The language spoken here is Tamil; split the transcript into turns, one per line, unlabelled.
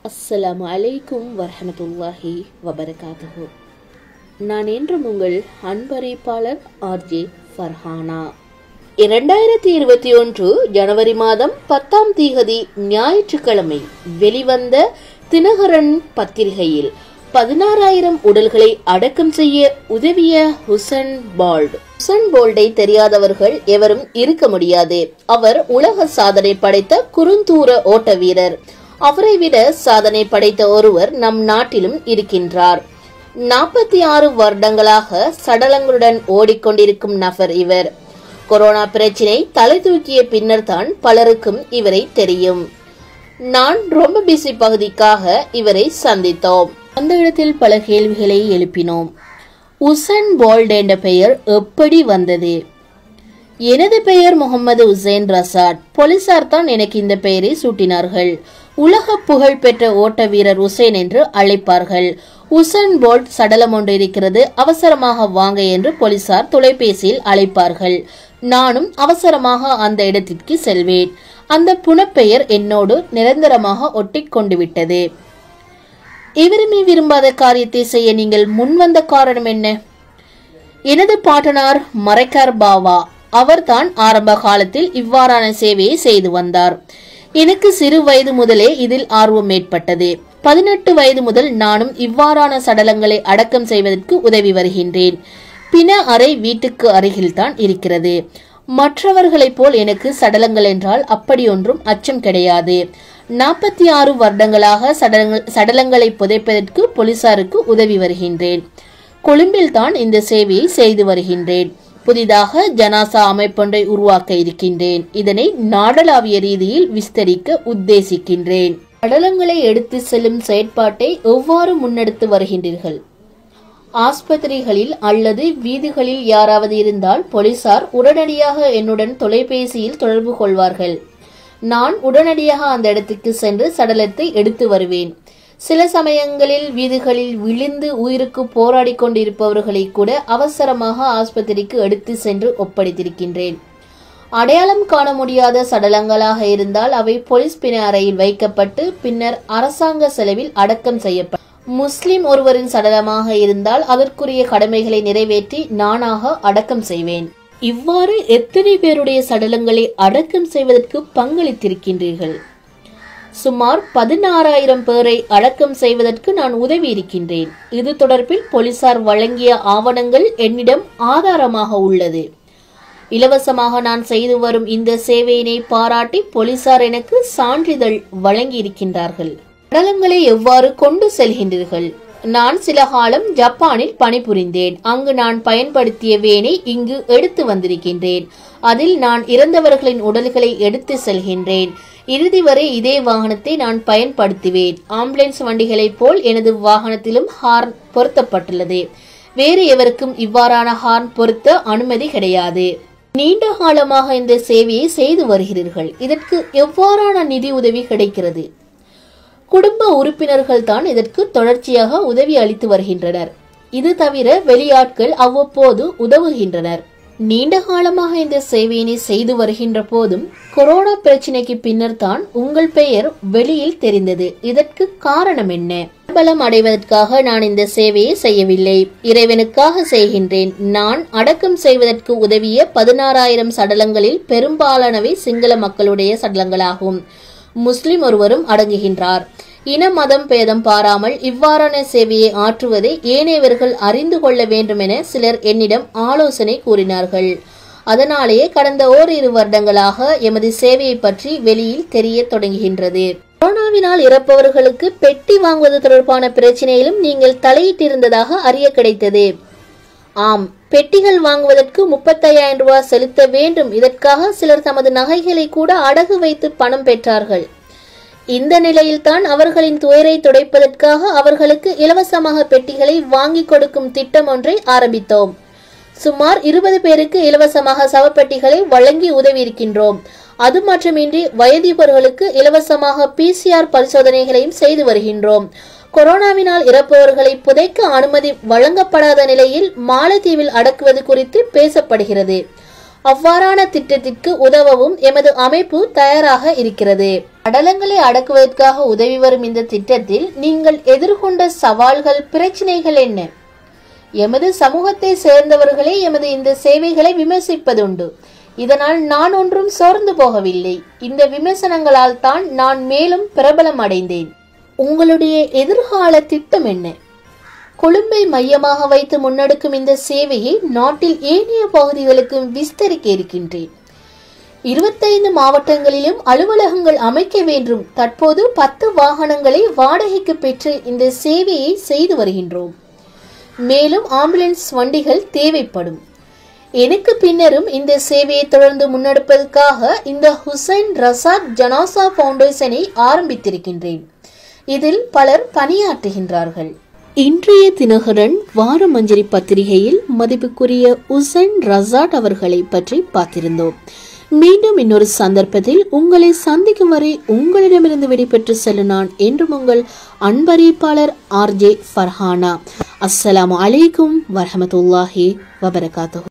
அஸ்ஸலாமு அலைக்கும் வரஹமத்துல்லாஹி வபரகாத்துஹு நான் என்றும் உங்கள் அன்பறிப்பாளர் ஆர்ஜே ஃபர்ஹானா இரண்டாயிரத்தி இருபத்தி ஒன்று ஜனவரி மாதம் பத்தாம் தீகதி ஞாயிற்றுக்கிழமை வெளிவந்த தினகரன் பத்திரிகையில் பதினாறாயிரம் உடல்களை அடக்கம் செய்ய உதவிய ஹுசன் பால்ட் ஹுசன் போல்டை தெரியாதவர்கள் எவரும் இருக்க முடியாது அவர் உலக சாதனை படைத்த குறுந்தூர ஓட்ட வீரர் அவரை விட சாதனை படைத்த ஒருவர் நம் நாட்டிலும் இருக்கின்றார் நாற்பத்தி ஆறு வருடங்களாக சடலங்களுடன் ஓடிக்கொண்டிருக்கும் நபர் இவர் கொரோனா பிரச்சினை தலை தூக்கிய பின்னர் தான் பலருக்கும் இவரை தெரியும் நான் ரொம்ப பிஸி பகுதிக்காக இவரை சந்தித்தோம் அந்த இடத்தில் பல கேள்விகளை எழுப்பினோம் உசன் போல்ட் என்ற பெயர் எப்படி வந்தது எனது பெயர் முகமது உசேன் ரசாட் போலீசார் தான் எனக்கு இந்த பெயரை சூட்டினார்கள் உலக புகழ் பெற்ற ஓட்ட வீரர் உசேன் என்று அழைப்பார்கள் உசன் போல்ட் சடலம் ஒன்று இருக்கிறது அவசரமாக வாங்க என்று போலீசார் தொலைபேசியில் அழைப்பார்கள் நானும் அவசரமாக அந்த இடத்திற்கு செல்வேன் அந்த புனப்பெயர் என்னோடு நிரந்தரமாக ஒட்டிக் கொண்டு விட்டது எவருமே விரும்பாத காரியத்தை செய்ய நீங்கள் முன்வந்த காரணம் என்ன எனது பாட்டனார் மறைக்கார் பாவா அவர்தான் ஆரம்ப காலத்தில் இவ்வாறான சேவையை செய்து வந்தார் எனக்கு சிறு வயது முதலே இதில் ஆர்வம் ஏற்பட்டது பதினெட்டு வயது முதல் நானும் இவ்வாறான சடலங்களை அடக்கம் செய்வதற்கு உதவி வருகின்றேன் பின அறை வீட்டுக்கு அருகில்தான் இருக்கிறது மற்றவர்களைப் போல் எனக்கு சடலங்கள் என்றால் அப்படியொன்றும் அச்சம் கிடையாது நாற்பத்தி ஆறு வருடங்களாக சடலங்கள் சடலங்களை புதைப்பதற்கு போலீசாருக்கு உதவி வருகின்றேன் கொழும்பில் தான் இந்த சேவையை செய்து வருகின்றேன் புதிதாக ஜனாசா அமைப்பொன்றை உருவாக்க இருக்கின்றேன் இதனை நாடளாவிய ரீதியில் விஸ்தரிக்க உத்தேசிக்கின்றேன் சடலங்களை எடுத்து செல்லும் செயற்பாட்டை எவ்வாறு முன்னெடுத்து வருகின்றீர்கள் ஆஸ்பத்திரிகளில் அல்லது வீதிகளில் யாராவது இருந்தால் போலீசார் உடனடியாக என்னுடன் தொலைபேசியில் தொடர்பு கொள்வார்கள் நான் உடனடியாக அந்த இடத்துக்கு சென்று சடலத்தை எடுத்து வருவேன் சில சமயங்களில் வீதிகளில் விழுந்து உயிருக்கு போராடி கொண்டிருப்பவர்களை கூட அவசரமாக ஆஸ்பத்திரிக்கு எடுத்து சென்று ஒப்படைத்திருக்கின்றேன் அடையாளம் காண முடியாத சடலங்களாக இருந்தால் அவை போலீஸ் பிணை அறையில் வைக்கப்பட்டு பின்னர் அரசாங்க செலவில் அடக்கம் செய்யப்படும் முஸ்லிம் ஒருவரின் சடலமாக இருந்தால் அதற்குரிய கடமைகளை நிறைவேற்றி நானாக அடக்கம் செய்வேன் இவ்வாறு எத்தனை பேருடைய சடலங்களை அடக்கம் செய்வதற்கு பங்களித்திருக்கின்றீர்கள் சுமார் பதினாறாயிரம் பேரை அடக்கம் செய்வதற்கு நான் உதவி இருக்கின்றேன் இது தொடர்பில் போலீசார் வழங்கிய ஆவணங்கள் என்னிடம் ஆதாரமாக உள்ளது இலவசமாக நான் செய்து வரும் இந்த சேவையினை பாராட்டி போலீசார் எனக்கு சான்றிதழ் வழங்கி இருக்கின்றார்கள் சடலங்களை எவ்வாறு கொண்டு செல்கின்றீர்கள் நான் சில காலம் ஜப்பானில் பணிபுரிந்தேன் அங்கு நான் பயன்படுத்திய வேனை இங்கு எடுத்து வந்திருக்கின்றேன் அதில் நான் இறந்தவர்களின் உடல்களை எடுத்து செல்கின்றேன் இறுதி வரை இதே வாகனத்தை நான் பயன்படுத்துவேன் ஆம்புலன்ஸ் வண்டிகளைப் போல் எனது வாகனத்திலும் ஹார்ன் பொருத்தப்பட்டுள்ளது வேறு எவருக்கும் இவ்வாறான ஹார்ன் பொருத்த அனுமதி கிடையாது நீண்ட காலமாக இந்த சேவையை செய்து வருகிறீர்கள் இதற்கு எவ்வாறான நிதி உதவி கிடைக்கிறது குடும்ப உறுப்பினர்கள் தான் இதற்கு தொடர்ச்சியாக உதவி அளித்து வருகின்றனர் இது தவிர வெளியாட்கள் அவ்வப்போது உதவுகின்றனர் நீண்ட காலமாக இந்த சேவையினை செய்து வருகின்ற போதும் கொரோனா பிரச்சினைக்கு பின்னர் தான் உங்கள் பெயர் வெளியில் தெரிந்தது இதற்கு காரணம் என்ன பலம் அடைவதற்காக நான் இந்த சேவையை செய்யவில்லை இறைவனுக்காக செய்கின்றேன் நான் அடக்கம் செய்வதற்கு உதவிய பதினாறாயிரம் சடலங்களில் பெரும்பாலானவை சிங்கள மக்களுடைய சடலங்களாகும் முஸ்லிம் ஒருவரும் அடங்குகின்றார் இன மதம் பேதம் பாராமல் இவ்வாறான சேவையை ஆற்றுவதை ஏனையவர்கள் அறிந்து கொள்ள வேண்டுமென சிலர் என்னிடம் ஆலோசனை கூறினார்கள் அதனாலேயே கடந்த ஓரிரு வருடங்களாக எமது சேவையை பற்றி வெளியில் தெரிய தொடங்குகின்றது கொரோனாவினால் இறப்பவர்களுக்கு பெட்டி வாங்குவது தொடர்பான பிரச்சனையிலும் நீங்கள் தலையிட்டிருந்ததாக அறிய கிடைத்தது ஆம் பெட்டிகள் வாங்குவதற்கு முப்பத்தையாயிரம் ரூபாய் செலுத்த வேண்டும் இதற்காக சிலர் தமது நகைகளை கூட அடகு வைத்து பணம் பெற்றார்கள் இந்த நிலையில்தான் அவர்களின் துயரை துடைப்பதற்காக அவர்களுக்கு இலவசமாக பெட்டிகளை வாங்கி கொடுக்கும் திட்டம் ஒன்றை ஆரம்பித்தோம் சுமார் இருபது பேருக்கு இலவசமாக சவப்பெட்டிகளை வழங்கி உதவி இருக்கின்றோம் அது மட்டுமின்றி வயதிபர்களுக்கு இலவசமாக பிசிஆர் பரிசோதனைகளையும் செய்து வருகின்றோம் கொரோனாவினால் இறப்பவர்களை புதைக்க அனுமதி வழங்கப்படாத நிலையில் மாலத்தீவில் அடக்குவது குறித்து பேசப்படுகிறது அவ்வாறான திட்டத்திற்கு உதவவும் எமது அமைப்பு தயாராக இருக்கிறது அடலங்களை அடக்குவதற்காக உதவி வரும் இந்த திட்டத்தில் நீங்கள் எதிர்கொண்ட சவால்கள் பிரச்சனைகள் என்ன எமது சமூகத்தை சேர்ந்தவர்களே எமது இந்த சேவைகளை விமர்சிப்பதுண்டு இதனால் நான் ஒன்றும் சோர்ந்து போகவில்லை இந்த விமர்சனங்களால் தான் நான் மேலும் பிரபலம் அடைந்தேன் உங்களுடைய எதிர்கால திட்டம் என்ன கொழும்பை மையமாக வைத்து முன்னெடுக்கும் இந்த சேவையை நாட்டில் ஏனைய பகுதிகளுக்கும் விஸ்தரிக்க இருக்கின்றேன் இருபத்தைந்து மாவட்டங்களிலும் அலுவலகங்கள் அமைக்க வேண்டும் தற்போது பத்து வாகனங்களை வாடகைக்கு பெற்று இந்த சேவையை செய்து வருகின்றோம் மேலும் ஆம்புலன்ஸ் வண்டிகள் தேவைப்படும் எனக்கு பின்னரும் இந்த சேவையை தொடர்ந்து முன்னெடுப்பதற்காக இந்த ஹுசைன் ரசாத் ஜனாசா ஃபவுண்டேஷனை ஆரம்பித்திருக்கின்றேன் இதில் பலர் பணியாற்றுகின்றார்கள் இன்றைய தினகரன் வார மஞ்சரி பத்திரிகையில் மதிப்புக்குரிய உசைன் ரசாட் அவர்களை பற்றி பார்த்திருந்தோம் மீண்டும் இன்னொரு சந்தர்ப்பத்தில் உங்களை சந்திக்கும் வரை உங்களிடமிருந்து விடைபெற்று செல்லும் நான் என்றும் உங்கள் அன்பறிப்பாளர் ஆர்ஜே ஃபர்ஹானா அஸ்ஸலாமு அலைக்கும் வரஹமத்துல்லாஹி வபரகாத்து